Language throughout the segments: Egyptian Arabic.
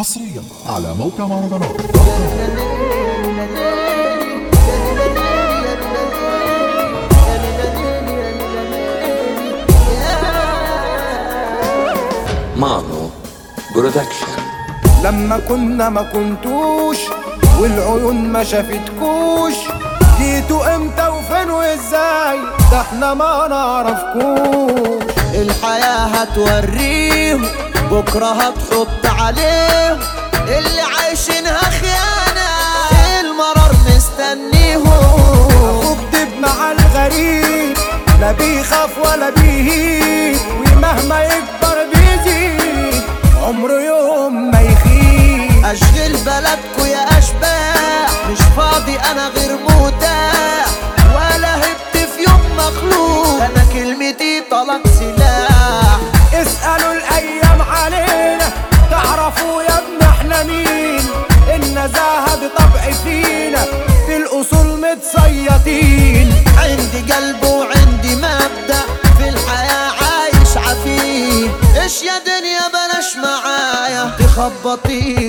حصريا على موقع مهرجانات مانو برودكشن لما كنا ما كنتوش والعيون ما شافتكوش جيتوا امتى وفين وازاي ده احنا ما نعرفكوش الحياة هتوريهم بكرة هتحط عليهم اللي عايشينها خيانة المرار مستنيهم اخوك دب مع الغريب لا بيخاف ولا بيهيب ومهما يكبر بيزيد عمره يوم ما يخيب اشغل بلدكو يا اشباح مش فاضي انا غير متاح ولا هبت في يوم مخلوق انا كلمتي طلق سلاح اسألوا الأيام علينا تعرفوا يا ابن احنا مين النزاهة بطبع فينا في الأصول متصيطين عندي قلب وعندي مبدأ في الحياة عايش عفيف ايش يا دنيا بلاش معايا تخبطي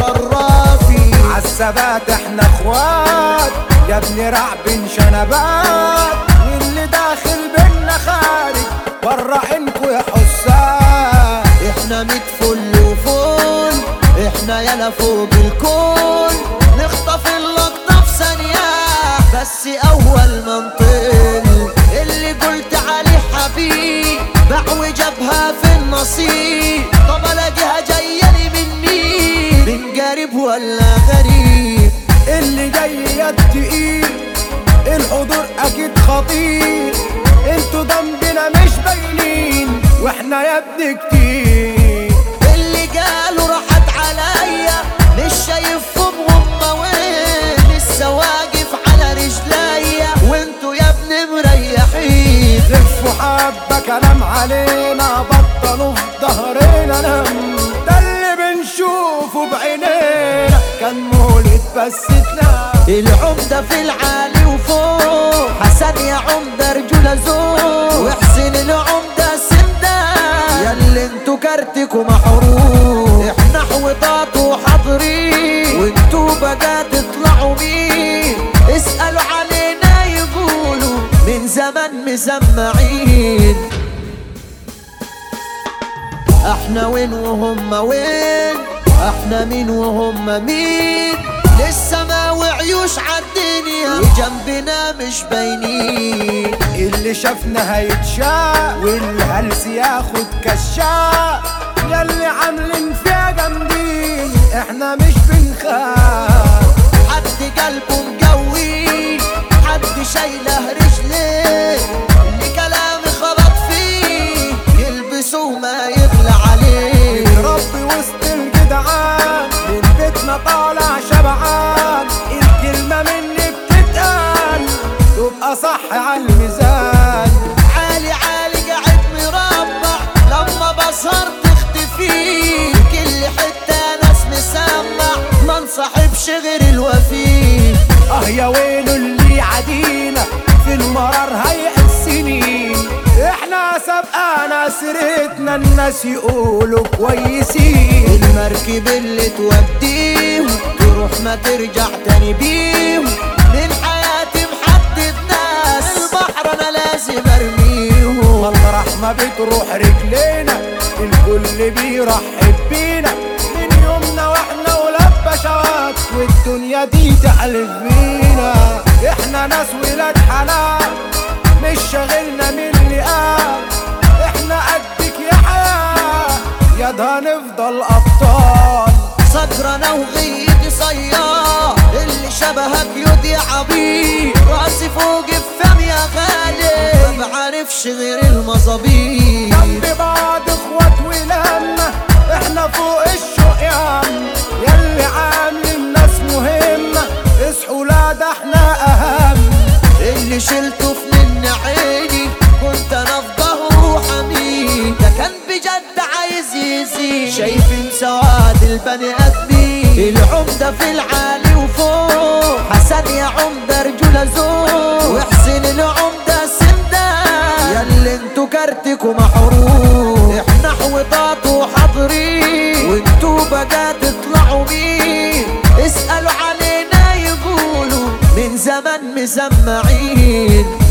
وتخرفي عالثبات احنا اخوات يا ابن رعب شنبات واللي داخل بينا خارج برا عينكوا يا حسان احنا ميت فل وفل احنا يلا فوق الكل نخطف اللقطة في ثانية بس اول ما نطل اللي قلت عليه حبيب باع وجابها في النصيب طب الاقيها جاية لي مني من قريب ولا غريب اللي جاي يد تقيل الحضور اكيد خطير انتوا ذنبنا مش باينين واحنا يا ابن كتير اللي قالوا راحت عليا مش شايفهم هم وين لسه واقف على رجليا وانتوا يا ابن مريحين لفوا حبة كلام علينا بطلوا في ظهرنا نم ده اللي بنشوفه بعينينا كان مولد بس تنام العمدة في العالي وفوق حسن يا عمدة رجولة ذوق وحسين العمدة سندان ياللي انتوا كارتكوا محروق احنا حوطات وحاضرين وانتوا بقى تطلعوا مين اسألوا علينا يقولوا من زمان مسمعين احنا وين وهم وين احنا مين وهم مين لسه ما وعيوش عالدنيا وجنبنا مش باينين اللي شافنا هيتشاق والهلس ياخد كشاق ياللي عاملين فيها جامدين احنا مش بنخاف حد قلبه مقوي حد شايله رجليه اللي كلامي خبط فيه يلبسه ما يغلى عليه ربي وسط الجدعان من بيتنا طالع شبعان الكلمة مني بتتقال تبقى صح على الميزان عالي عالي قاعد مربع لما بسهر تختفي كل حتة ناس مسمع ما نصاحبش غير الوفي اه يا ويلو اللي عدينا في المرار هيئ السنين احنا سبقانا سيرتنا الناس يقولوا كويسين المركب اللي توديهم تروح ما ترجع تاني بيهم من حياتي محدد ناس البحر انا لازم ارميهم مطرح ما بتروح رجلينا الكل بيرحب بينا من يومنا واحنا ولاد بشوات والدنيا دي تحلف بينا احنا ناس ولاد حلال مش شاغلنا من اللي قال احنا قدك يا حياة يا ده هنفضل ابطال سكرانة وغيدي صياد اللي شبهك يودي عبيد راسي فوق الفم يا غالي ما بعرفش غير المظابيط جنب بعض اخوات ولما احنا فوق الشوق يا عم ياللي عامل الناس مهمة اصحوا لا ده احنا اهم اللي شلته في من عيني كنت انا في ظهره حميد ده كان بجد عايز يزيد شايفين سواد البني ادمين العمدة في العالي وفوق حسن يا عمدة رجولة ذوق وحسين العمدة سندان ياللي انتوا كارتكوا محروق احنا حوطات وحاضرين وانتوا التوبة جا تطلعوا مين اسألوا علينا يقولوا من زمان مسمعين